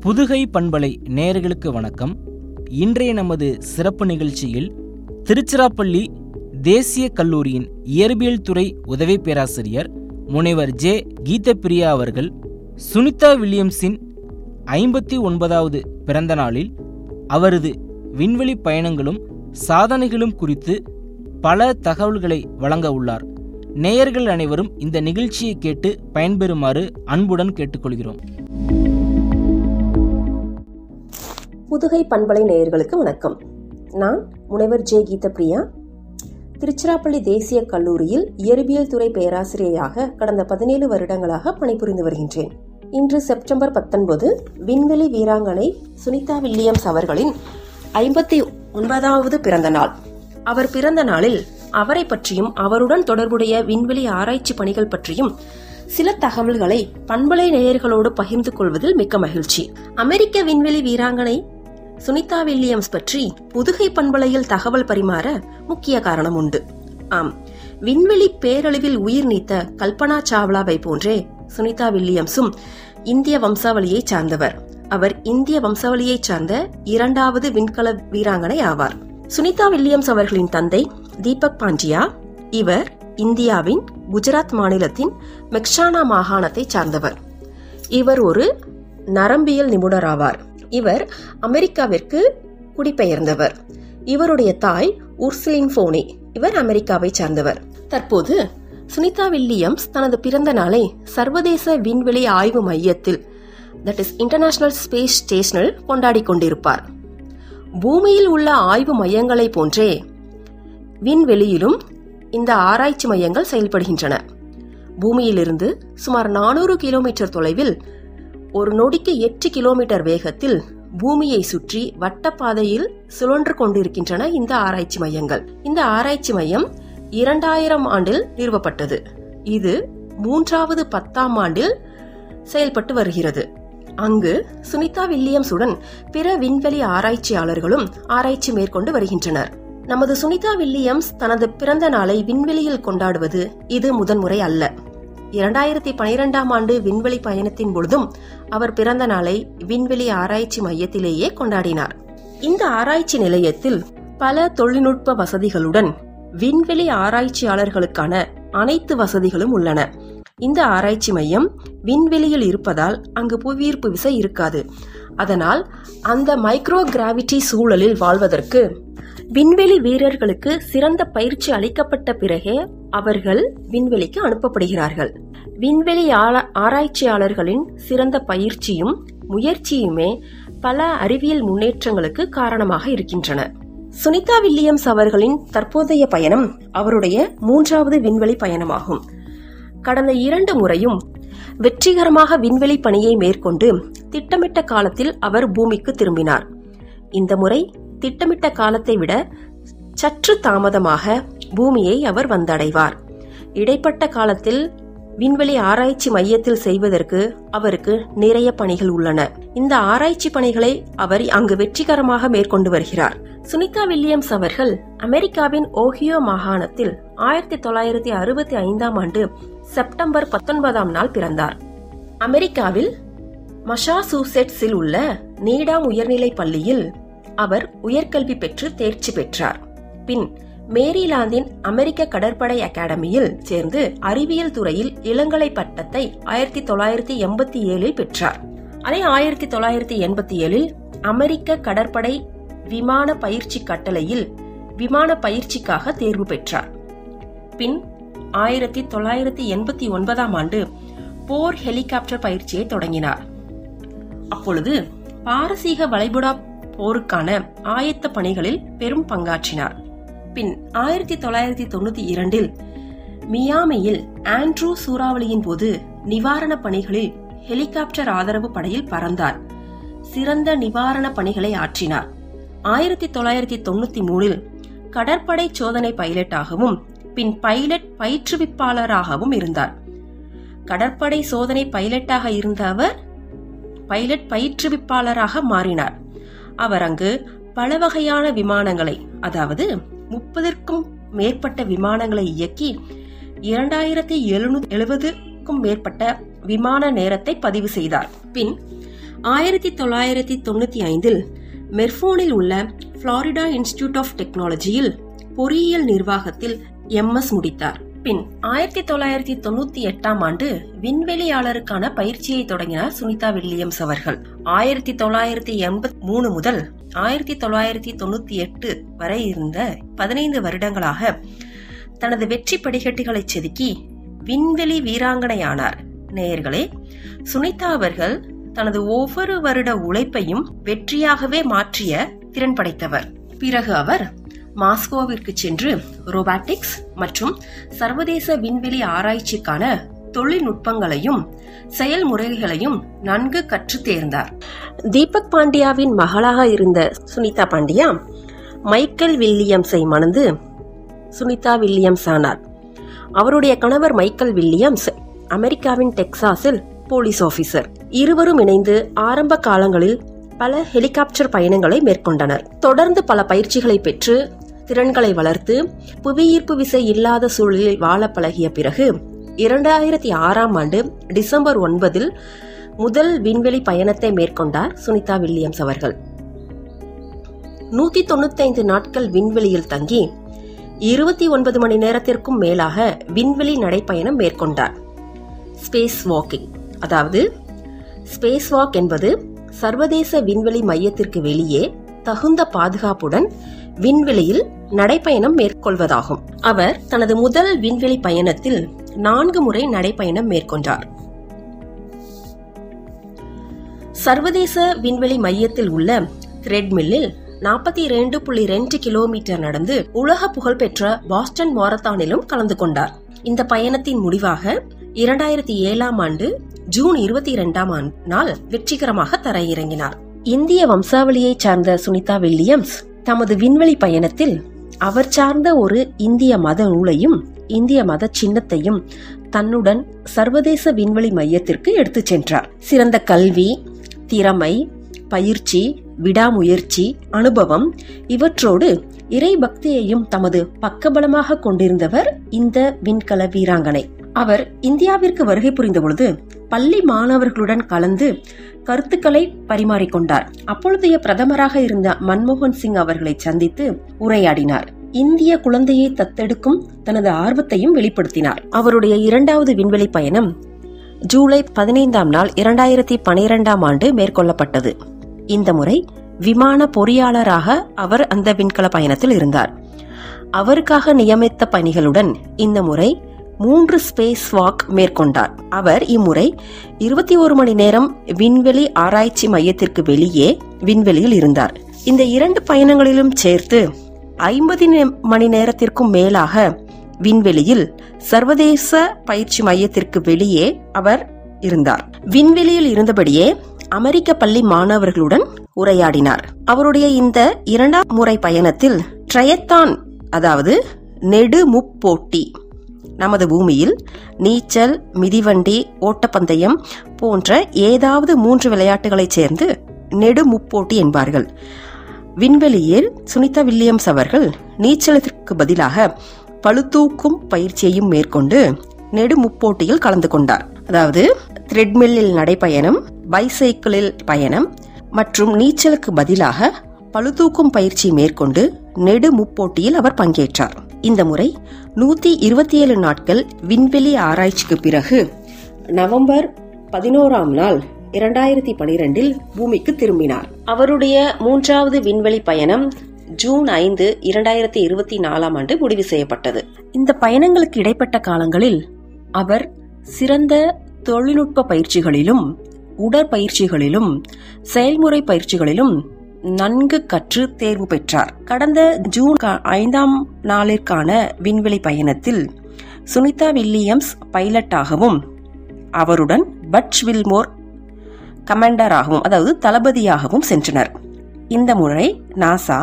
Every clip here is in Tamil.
புதுகை பண்பலை நேயர்களுக்கு வணக்கம் இன்றைய நமது சிறப்பு நிகழ்ச்சியில் திருச்சிராப்பள்ளி தேசிய கல்லூரியின் இயற்பியல் துறை உதவி பேராசிரியர் முனைவர் ஜே கீதப்பிரியா அவர்கள் சுனிதா வில்லியம்ஸின் ஐம்பத்தி ஒன்பதாவது பிறந்த நாளில் அவரது விண்வெளி பயணங்களும் சாதனைகளும் குறித்து பல தகவல்களை வழங்க உள்ளார் நேயர்கள் அனைவரும் இந்த நிகழ்ச்சியை கேட்டு பயன்பெறுமாறு அன்புடன் கேட்டுக்கொள்கிறோம் புதுகை பண்பலை நேயர்களுக்கு வணக்கம் நான் முனைவர் ஜே கீதப்பிரியா திருச்சிராப்பள்ளி தேசிய கல்லூரியில் இயற்பியல் துறை பேராசிரியராக கடந்த பதினேழு வருடங்களாக பணிபுரிந்து வருகின்றேன் இன்று செப்டம்பர் பத்தொன்பது விண்வெளி வீராங்கனை சுனிதா வில்லியம்ஸ் அவர்களின் ஐம்பத்தி ஒன்பதாவது பிறந்த நாள் அவர் பிறந்த நாளில் அவரை பற்றியும் அவருடன் தொடர்புடைய விண்வெளி ஆராய்ச்சி பணிகள் பற்றியும் சில தகவல்களை பண்பலை நேயர்களோடு பகிர்ந்து கொள்வதில் மிக்க மகிழ்ச்சி அமெரிக்க விண்வெளி வீராங்கனை சுனிதா வில்லியம்ஸ் பற்றி புதுகை பண்பலையில் தகவல் பரிமாற முக்கிய காரணம் உண்டு ஆம் விண்வெளி பேரழிவில் உயிர் நீத்த கல்பனா சாவ்லாவை போன்றே சுனிதா வில்லியம்ஸும் இந்திய வம்சாவளியை சார்ந்தவர் அவர் இந்திய வம்சாவளியை சார்ந்த இரண்டாவது விண்கல வீராங்கனை ஆவார் சுனிதா வில்லியம்ஸ் அவர்களின் தந்தை தீபக் பாண்டியா இவர் இந்தியாவின் குஜராத் மாநிலத்தின் மெக்ஷானா மாகாணத்தை சார்ந்தவர் இவர் ஒரு நரம்பியல் நிபுணர் ஆவார் இவர் அமெரிக்காவிற்கு குடிபெயர்ந்தவர் இவருடைய தாய் உர்சுலின் போனி இவர் அமெரிக்காவை சார்ந்தவர் தற்போது சுனிதா வில்லியம்ஸ் தனது பிறந்த நாளை சர்வதேச விண்வெளி ஆய்வு மையத்தில் தட் இஸ் இன்டர்நேஷனல் ஸ்பேஸ் ஸ்டேஷனில் கொண்டாடி கொண்டிருப்பார் பூமியில் உள்ள ஆய்வு மையங்களை போன்றே விண்வெளியிலும் இந்த ஆராய்ச்சி மையங்கள் செயல்படுகின்றன பூமியிலிருந்து சுமார் நானூறு கிலோமீட்டர் தொலைவில் ஒரு நொடிக்கு எட்டு கிலோமீட்டர் வேகத்தில் பூமியை சுற்றி வட்டப்பாதையில் சுழன்று கொண்டிருக்கின்றன இந்த ஆராய்ச்சி மையங்கள் இந்த ஆராய்ச்சி மையம் இரண்டாயிரம் ஆண்டில் நிறுவப்பட்டது இது மூன்றாவது பத்தாம் ஆண்டில் செயல்பட்டு வருகிறது அங்கு சுனிதா வில்லியம்ஸுடன் பிற விண்வெளி ஆராய்ச்சியாளர்களும் ஆராய்ச்சி மேற்கொண்டு வருகின்றனர் நமது சுனிதா வில்லியம்ஸ் தனது பிறந்த நாளை விண்வெளியில் கொண்டாடுவது இது முதன்முறை அல்ல இரண்டாயிரத்தி பனிரெண்டாம் ஆண்டு விண்வெளி பயணத்தின் பொழுதும் அவர் பிறந்த நாளை விண்வெளி ஆராய்ச்சி மையத்திலேயே கொண்டாடினார் இந்த ஆராய்ச்சி நிலையத்தில் பல தொழில்நுட்ப வசதிகளுடன் விண்வெளி ஆராய்ச்சியாளர்களுக்கான அனைத்து வசதிகளும் உள்ளன இந்த ஆராய்ச்சி மையம் விண்வெளியில் இருப்பதால் அங்கு புவியீர்ப்பு விசை இருக்காது அதனால் அந்த மைக்ரோ கிராவிட்டி சூழலில் வாழ்வதற்கு விண்வெளி வீரர்களுக்கு சிறந்த பயிற்சி அளிக்கப்பட்ட பிறகே அவர்கள் விண்வெளிக்கு அனுப்பப்படுகிறார்கள் விண்வெளி ஆராய்ச்சியாளர்களின் சிறந்த பயிற்சியும் முயற்சியுமே பல அறிவியல் முன்னேற்றங்களுக்கு காரணமாக இருக்கின்றன சுனிதா வில்லியம்ஸ் அவர்களின் தற்போதைய பயணம் அவருடைய மூன்றாவது விண்வெளி பயணமாகும் கடந்த இரண்டு முறையும் வெற்றிகரமாக விண்வெளி பணியை மேற்கொண்டு திட்டமிட்ட காலத்தில் அவர் பூமிக்கு திரும்பினார் இந்த முறை திட்டமிட்ட காலத்தை விட சற்று தாமதமாக பூமியை அவர் வந்தடைவார் இடைப்பட்ட காலத்தில் விண்வெளி ஆராய்ச்சி மையத்தில் செய்வதற்கு அவருக்கு நிறைய பணிகள் உள்ளன இந்த ஆராய்ச்சி பணிகளை அவர் அங்கு வெற்றிகரமாக மேற்கொண்டு வருகிறார் சுனிதா வில்லியம்ஸ் அவர்கள் அமெரிக்காவின் ஓஹியோ மாகாணத்தில் ஆயிரத்தி தொள்ளாயிரத்தி அறுபத்தி ஐந்தாம் ஆண்டு செப்டம்பர் பத்தொன்பதாம் நாள் பிறந்தார் அமெரிக்காவில் மஷாசூசெட்ஸில் உள்ள நீடாம் உயர்நிலை பள்ளியில் அவர் உயர்கல்வி பெற்று தேர்ச்சி பெற்றார் பின் மேரிலாந்தின் அமெரிக்க கடற்படை அகாடமியில் சேர்ந்து அறிவியல் துறையில் இளங்கலை பட்டத்தை ஆயிரத்தி தொள்ளாயிரத்தி எண்பத்தி ஏழில் பெற்றார் அதே ஆயிரத்தி தொள்ளாயிரத்தி எண்பத்தி ஏழில் அமெரிக்க கடற்படை விமான பயிற்சி கட்டளையில் விமான பயிற்சிக்காக தேர்வு பெற்றார் பின் ஆயிரத்தி தொள்ளாயிரத்தி எண்பத்தி ஒன்பதாம் ஆண்டு போர் ஹெலிகாப்டர் பயிற்சியை தொடங்கினார் அப்பொழுது பாரசீக வளைகுடா போருக்கான ஆயத்த பணிகளில் பெரும் பங்காற்றினார் பின் ஆயிரத்தி தொள்ளாயிரத்தி தொண்ணூத்தி இரண்டில் மியாமியில் ஆண்ட்ரூ சூறாவளியின் போது நிவாரண பணிகளில் ஹெலிகாப்டர் ஆதரவு படையில் பறந்தார் சிறந்த நிவாரண பணிகளை ஆற்றினார் ஆயிரத்தி தொள்ளாயிரத்தி தொண்ணூத்தி மூணில் கடற்படை சோதனை பைலட்டாகவும் பின் பைலட் பயிற்றுவிப்பாளராகவும் இருந்தார் கடற்படை சோதனை பைலட்டாக இருந்த அவர் பைலட் பயிற்றுவிப்பாளராக மாறினார் அவர் அங்கு பல வகையான விமானங்களை அதாவது முப்பதற்கும் மேற்பட்ட விமானங்களை இயக்கி இரண்டாயிரத்தி எழுநூத்தி எழுபதுக்கும் மேற்பட்ட விமான நேரத்தை பதிவு செய்தார் பின் ஆயிரத்தி தொள்ளாயிரத்தி தொண்ணூத்தி ஐந்தில் மெர்ஃபோனில் உள்ள புளோரிடா இன்ஸ்டிடியூட் ஆஃப் டெக்னாலஜியில் பொறியியல் நிர்வாகத்தில் எம்எஸ் முடித்தார் பின் ஆயிரத்தி தொள்ளாயிரத்தி தொண்ணூத்தி எட்டாம் ஆண்டு விண்வெளியாளருக்கான பயிற்சியை தொடங்கினார் சுனிதா வில்லியம்ஸ் அவர்கள் ஆயிரத்தி தொள்ளாயிரத்தி எண்பத்தி மூணு முதல் ஆயிரத்தி தொள்ளாயிரத்தி தொண்ணூத்தி எட்டு வரை இருந்த பதினைந்து வருடங்களாக தனது வெற்றி படிக்கட்டுகளை செதுக்கி விண்வெளி வீராங்கனையானார் நேயர்களே சுனிதா அவர்கள் தனது ஒவ்வொரு வருட உழைப்பையும் வெற்றியாகவே மாற்றிய திறன் படைத்தவர் பிறகு அவர் மாஸ்கோவிற்கு சென்று ரோபாட்டிக்ஸ் மற்றும் சர்வதேச விண்வெளி ஆராய்ச்சிக்கான தொழில்நுட்பங்களையும் செயல்முறைகளையும் நன்கு கற்று தேர்ந்தார் தீபக் பாண்டியாவின் மகளாக இருந்த சுனிதா பாண்டியா மைக்கேல் வில்லியம்ஸை மணந்து சுனிதா வில்லியம்ஸ் ஆனார் அவருடைய கணவர் மைக்கேல் வில்லியம்ஸ் அமெரிக்காவின் டெக்சாஸில் போலீஸ் ஆபீசர் இருவரும் இணைந்து ஆரம்ப காலங்களில் பல ஹெலிகாப்டர் பயணங்களை மேற்கொண்டனர் தொடர்ந்து பல பயிற்சிகளை பெற்று திறன்களை வளர்த்து புவியீர்ப்பு விசை இல்லாத சூழலில் வாழ பழகிய பிறகு இரண்டாயிரத்தி ஆறாம் ஆண்டு டிசம்பர் ஒன்பதில் முதல் விண்வெளி பயணத்தை மேற்கொண்டார் சுனிதா வில்லியம்ஸ் அவர்கள் நூத்தி தொண்ணூத்தைந்து நாட்கள் விண்வெளியில் தங்கி இருபத்தி ஒன்பது மணி நேரத்திற்கும் மேலாக விண்வெளி நடைப்பயணம் மேற்கொண்டார் ஸ்பேஸ் வாக்கிங் அதாவது ஸ்பேஸ் வாக் என்பது சர்வதேச விண்வெளி மையத்திற்கு வெளியே தகுந்த பாதுகாப்புடன் விண்வெளியில் நடைப்பயணம் மேற்கொள்வதாகும் அவர் தனது முதல் விண்வெளி பயணத்தில் நான்கு முறை நடைப்பயணம் மேற்கொண்டார் சர்வதேச விண்வெளி மையத்தில் உள்ள த்ரெட்மில்லில் நாற்பத்தி இரண்டு புள்ளி ரெண்டு கிலோமீட்டர் நடந்து உலக புகழ்பெற்ற பாஸ்டன் மாரத்தானிலும் கலந்து கொண்டார் இந்த பயணத்தின் முடிவாக இரண்டாயிரத்தி ஏழாம் ஆண்டு ஜூன் இருபத்தி இரண்டாம் நாள் வெற்றிகரமாக தரையிறங்கினார் இந்திய வம்சாவளியைச் சார்ந்த சுனிதா வில்லியம்ஸ் தமது விண்வெளி பயணத்தில் அவர் சார்ந்த ஒரு இந்திய மத நூலையும் இந்திய மத சின்னத்தையும் தன்னுடன் சர்வதேச விண்வெளி மையத்திற்கு எடுத்துச் சென்றார் சிறந்த கல்வி திறமை பயிற்சி விடாமுயற்சி அனுபவம் இவற்றோடு இறை பக்தியையும் தமது பக்கபலமாக கொண்டிருந்தவர் இந்த விண்கல வீராங்கனை அவர் இந்தியாவிற்கு வருகை புரிந்த பொழுது பள்ளி மாணவர்களுடன் கலந்து கருத்துக்களை பரிமாறிக்கொண்டார் அப்பொழுதைய பிரதமராக இருந்த மன்மோகன் சிங் அவர்களை சந்தித்து உரையாடினார் இந்திய குழந்தையை தத்தெடுக்கும் தனது ஆர்வத்தையும் வெளிப்படுத்தினார் அவருடைய இரண்டாவது விண்வெளி பயணம் ஜூலை பதினைந்தாம் நாள் இரண்டாயிரத்தி பனிரெண்டாம் ஆண்டு மேற்கொள்ளப்பட்டது இந்த முறை விமான பொறியாளராக அவர் அந்த விண்கல பயணத்தில் இருந்தார் அவருக்காக நியமித்த பணிகளுடன் இந்த முறை மூன்று ஸ்பேஸ் வாக் மேற்கொண்டார் அவர் இம்முறை இருபத்தி ஒரு மணி நேரம் விண்வெளி ஆராய்ச்சி மையத்திற்கு வெளியே விண்வெளியில் இருந்தார் இந்த இரண்டு பயணங்களிலும் சேர்த்து ஐம்பது மணி நேரத்திற்கும் மேலாக விண்வெளியில் சர்வதேச பயிற்சி மையத்திற்கு வெளியே அவர் இருந்தார் விண்வெளியில் இருந்தபடியே அமெரிக்க பள்ளி மாணவர்களுடன் உரையாடினார் அவருடைய இந்த இரண்டாம் முறை பயணத்தில் ட்ரயத்தான் அதாவது நெடு முப்போட்டி நமது பூமியில் நீச்சல் மிதிவண்டி ஓட்டப்பந்தயம் போன்ற ஏதாவது மூன்று விளையாட்டுகளைச் சேர்ந்து நெடு முப்போட்டி என்பார்கள் விண்வெளியில் சுனிதா வில்லியம்ஸ் அவர்கள் நீச்சலத்திற்கு பதிலாக பளுதூக்கும் பயிற்சியையும் மேற்கொண்டு நெடு முப்போட்டியில் கலந்து கொண்டார் அதாவது த்ரெட்மில்லில் நடைப்பயணம் பைசைக்கிளில் பயணம் மற்றும் நீச்சலுக்கு பதிலாக பளுதூக்கும் பயிற்சி மேற்கொண்டு நெடு முப்போட்டியில் அவர் பங்கேற்றார் இந்த முறை நூத்தி இருபத்தி ஏழு நாட்கள் விண்வெளி ஆராய்ச்சிக்கு பிறகு நவம்பர் பதினோராம் நாள் இரண்டாயிரத்தி பனிரெண்டில் பூமிக்கு திரும்பினார் அவருடைய மூன்றாவது விண்வெளி பயணம் ஜூன் ஐந்து இரண்டாயிரத்தி இருபத்தி நாலாம் ஆண்டு முடிவு செய்யப்பட்டது இந்த பயணங்களுக்கு இடைப்பட்ட காலங்களில் அவர் சிறந்த தொழில்நுட்ப பயிற்சிகளிலும் உடற்பயிற்சிகளிலும் செயல்முறை பயிற்சிகளிலும் நன்கு கற்று தேர்வு பெற்றார் கடந்த ஜூன் ஐந்தாம் நாளிற்கான விண்வெளி பயணத்தில் சுனிதா வில்லியம்ஸ் பைலட்டாகவும் அவருடன் பட்ச் வில்மோர் கமாண்டராகவும் அதாவது தளபதியாகவும் சென்றனர் இந்த முறை நாசா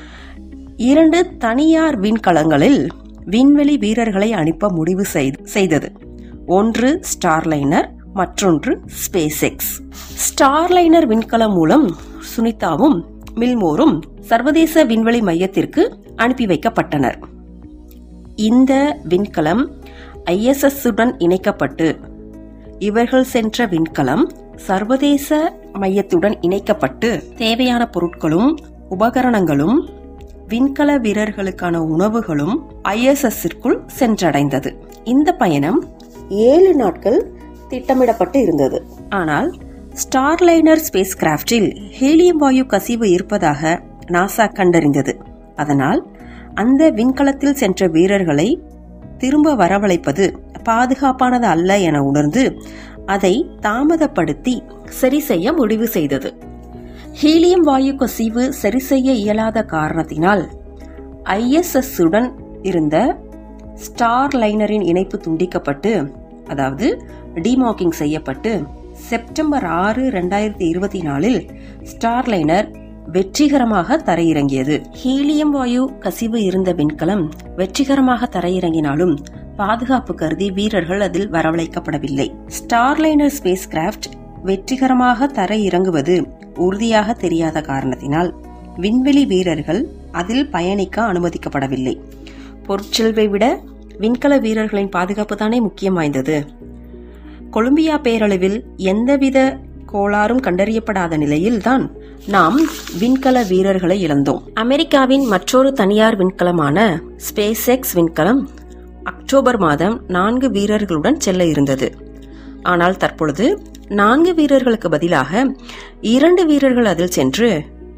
இரண்டு தனியார் விண்கலங்களில் விண்வெளி வீரர்களை அனுப்ப முடிவு செய்தது ஒன்று ஸ்டார்லைனர் மற்றொன்று ஸ்பேஸ் எக்ஸ் ஸ்டார்லைனர் விண்கலம் மூலம் சுனிதாவும் மில்மோரும் சர்வதேச விண்வெளி மையத்திற்கு அனுப்பி வைக்கப்பட்டனர் இந்த விண்கலம் ஐஎஸ்எஸ் உடன் இணைக்கப்பட்டு இவர்கள் சென்ற விண்கலம் சர்வதேச மையத்துடன் இணைக்கப்பட்டு தேவையான பொருட்களும் உபகரணங்களும் விண்கல வீரர்களுக்கான உணவுகளும் ஐஎஸ்எஸ்ஸிற்குள் சென்றடைந்தது இந்த பயணம் ஏழு நாட்கள் திட்டமிடப்பட்டு இருந்தது ஆனால் ஸ்டார்லைனர் ஸ்பேஸ் கிராஃப்டில் ஹீலியம் வாயு கசிவு இருப்பதாக நாசா கண்டறிந்தது அதனால் அந்த விண்கலத்தில் சென்ற வீரர்களை திரும்ப வரவழைப்பது பாதுகாப்பானது அல்ல என உணர்ந்து அதை தாமதப்படுத்தி சரி செய்ய முடிவு செய்தது ஹீலியம் வாயு கசிவு சரி செய்ய இயலாத காரணத்தினால் ஐஎஸ்எஸ் உடன் இருந்த ஸ்டார் லைனரின் இணைப்பு துண்டிக்கப்பட்டு அதாவது டிமாக்கிங் செய்யப்பட்டு செப்டம்பர் ஆறு ரெண்டாயிரத்தி இருபத்தி நாலில் ஸ்டார் லைனர் வெற்றிகரமாக தரையிறங்கியது ஹீலியம் வாயு கசிவு இருந்த விண்கலம் வெற்றிகரமாக தரையிறங்கினாலும் பாதுகாப்பு கருதி வீரர்கள் அதில் வரவழைக்கப்படவில்லை ஸ்டார்லைனர் ஸ்பேஸ் கிராஃப்ட் வெற்றிகரமாக தரையிறங்குவது உறுதியாக தெரியாத காரணத்தினால் விண்வெளி வீரர்கள் அதில் பயணிக்க அனுமதிக்கப்படவில்லை பொருட்செல்வை விட விண்கல வீரர்களின் பாதுகாப்பு தானே முக்கியம் வாய்ந்தது கொலம்பியா பேரளவில் எந்தவித கோளாறும் கண்டறியப்படாத நிலையில்தான் நாம் விண்கல வீரர்களை இழந்தோம் அமெரிக்காவின் மற்றொரு தனியார் விண்கலமான ஸ்பேஸ் எக்ஸ் விண்கலம் அக்டோபர் மாதம் நான்கு வீரர்களுடன் செல்ல இருந்தது ஆனால் தற்பொழுது நான்கு வீரர்களுக்கு பதிலாக இரண்டு வீரர்கள் அதில் சென்று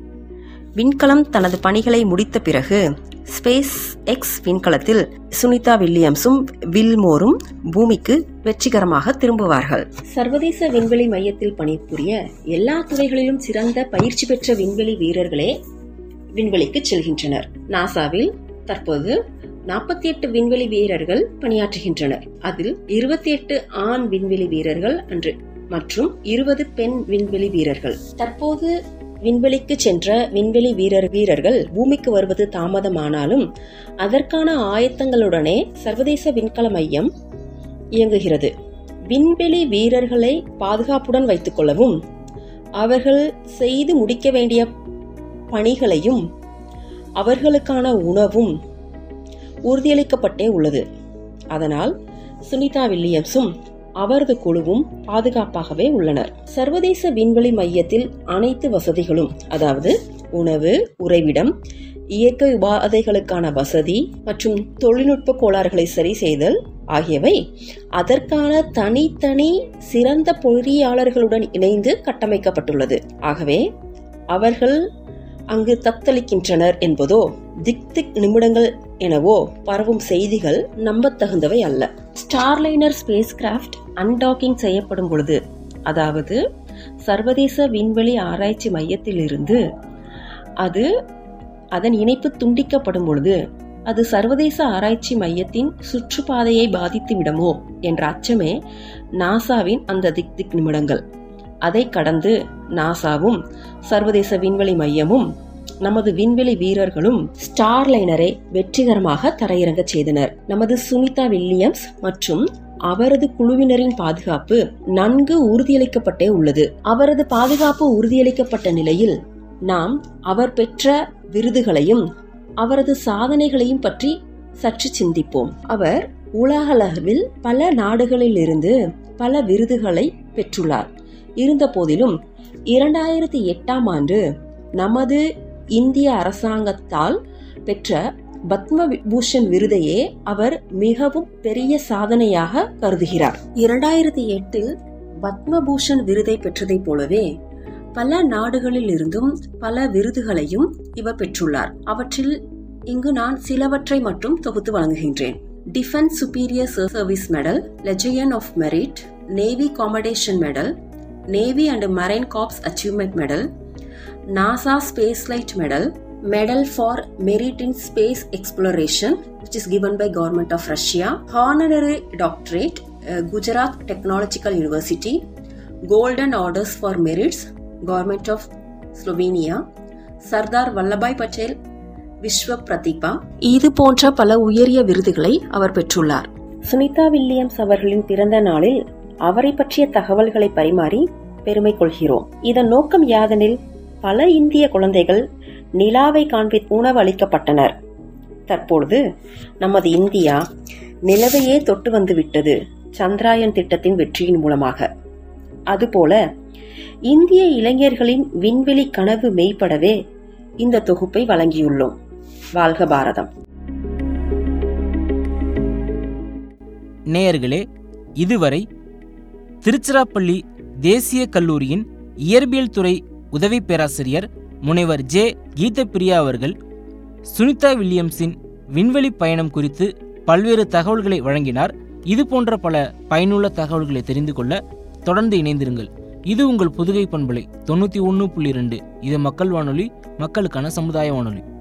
விண்கலம் தனது பணிகளை முடித்த பிறகு ஸ்பேஸ் எக்ஸ் விண்கலத்தில் சுனிதா வில்லியம்ஸும் வில்மோரும் பூமிக்கு வெற்றிகரமாக திரும்புவார்கள் சர்வதேச விண்வெளி மையத்தில் பணிபுரிய எல்லா துறைகளிலும் சிறந்த பயிற்சி பெற்ற விண்வெளி வீரர்களே விண்வெளிக்கு செல்கின்றனர் நாசாவில் தற்போது நாற்பத்தி எட்டு விண்வெளி வீரர்கள் பணியாற்றுகின்றனர் அதில் இருபத்தி எட்டு ஆண் விண்வெளி வீரர்கள் அன்று மற்றும் இருபது பெண் விண்வெளி வீரர்கள் தற்போது விண்வெளிக்கு சென்ற விண்வெளி வீரர் வீரர்கள் பூமிக்கு வருவது தாமதமானாலும் அதற்கான ஆயத்தங்களுடனே சர்வதேச விண்கல மையம் இயங்குகிறது விண்வெளி வீரர்களை பாதுகாப்புடன் வைத்துக் கொள்ளவும் அவர்கள் செய்து முடிக்க வேண்டிய பணிகளையும் அவர்களுக்கான உணவும் உறுதியளிக்கப்பட்டே உள்ளது அதனால் சுனிதா வில்லியம்ஸும் அவரது குழுவும் பாதுகாப்பாகவே உள்ளனர் சர்வதேச விண்வெளி மையத்தில் அனைத்து வசதிகளும் அதாவது உணவு உறைவிடம் இயற்கை உபாதைகளுக்கான வசதி மற்றும் தொழில்நுட்ப கோளாறுகளை சரி செய்தல் ஆகியவை அதற்கான தனித்தனி சிறந்த பொறியாளர்களுடன் இணைந்து கட்டமைக்கப்பட்டுள்ளது ஆகவே அவர்கள் அங்கு தத்தளிக்கின்றனர் என்பதோ திக் திக் நிமிடங்கள் எனவோ பரவும் செய்திகள் நம்பத்தகுந்தவை அல்ல ஸ்டார்லைனர் ஸ்பேஸ் கிராஃப்ட் அன்டாக்கிங் செய்யப்படும் பொழுது அதாவது சர்வதேச விண்வெளி ஆராய்ச்சி மையத்தில் இருந்து அது அதன் இணைப்பு துண்டிக்கப்படும் பொழுது அது சர்வதேச ஆராய்ச்சி மையத்தின் சுற்றுப்பாதையை பாதித்து விடுமோ என்ற அச்சமே நாசாவின் அந்த திக் திக் நிமிடங்கள் அதை கடந்து நாசாவும் சர்வதேச விண்வெளி மையமும் நமது விண்வெளி வீரர்களும் ஸ்டார்லைனரை வெற்றிகரமாக தரையிறங்க செய்தனர் நமது சுனிதா வில்லியம்ஸ் மற்றும் அவரது குழுவினரின் பாதுகாப்பு நன்கு உறுதியளிக்கப்பட்டே உள்ளது அவரது பாதுகாப்பு உறுதியளிக்கப்பட்ட நிலையில் நாம் அவர் பெற்ற விருதுகளையும் அவரது சாதனைகளையும் பற்றி சற்று சிந்திப்போம் அவர் உலகளவில் பல நாடுகளில் இருந்து பல விருதுகளை பெற்றுள்ளார் இருந்த போதிலும் இரண்டாயிரத்தி எட்டாம் ஆண்டு நமது இந்திய அரசாங்கத்தால் பெற்ற பத்ம பூஷன் விருதையே அவர் மிகவும் பெரிய சாதனையாக கருதுகிறார் இரண்டாயிரத்தி எட்டில் பத்மபூஷன் விருதை பெற்றதைப் போலவே பல நாடுகளில் இருந்தும் பல விருதுகளையும் இவர் பெற்றுள்ளார் அவற்றில் இங்கு நான் சிலவற்றை மட்டும் தொகுத்து வழங்குகின்றேன் defence superior service medal legion of merit navy commendation medal navy and marine corps achievement medal NASA space light medal medal for merit in space exploration which is given by government of russia honorary doctorate uh, gujarat technological university golden orders for merits government of slovenia Sardar Vallabhbhai Patel Vishwa Pratibha இது போன்ற பல உயரிய விருதுகளை அவர் பெற்றுள்ளார் சுனிதா வில்லியம்ஸ் அவர்களின் பிறந்த நாளில் அவரை பற்றிய தகவல்களை பரிமாறி பெருமை கொள்கிறோம் இதன் நோக்கம் யாதெனில் பல இந்திய குழந்தைகள் நிலாவை காண்பி உணவு அளிக்கப்பட்டனர் தற்பொழுது நமது இந்தியா நிலவையே தொட்டு வந்து விட்டது சந்திராயன் திட்டத்தின் வெற்றியின் மூலமாக அதுபோல இந்திய இளைஞர்களின் விண்வெளி கனவு மெய்ப்படவே இந்த தொகுப்பை வழங்கியுள்ளோம் வாழ்க பாரதம் நேயர்களே இதுவரை திருச்சிராப்பள்ளி தேசிய கல்லூரியின் இயற்பியல் துறை உதவி பேராசிரியர் முனைவர் ஜே கீதப்பிரியா அவர்கள் சுனிதா வில்லியம்ஸின் விண்வெளி பயணம் குறித்து பல்வேறு தகவல்களை வழங்கினார் இது போன்ற பல பயனுள்ள தகவல்களை தெரிந்து கொள்ள தொடர்ந்து இணைந்திருங்கள் இது உங்கள் புதுகை பண்பலை தொண்ணூற்றி ஒன்று புள்ளி ரெண்டு இது மக்கள் வானொலி மக்களுக்கான சமுதாய வானொலி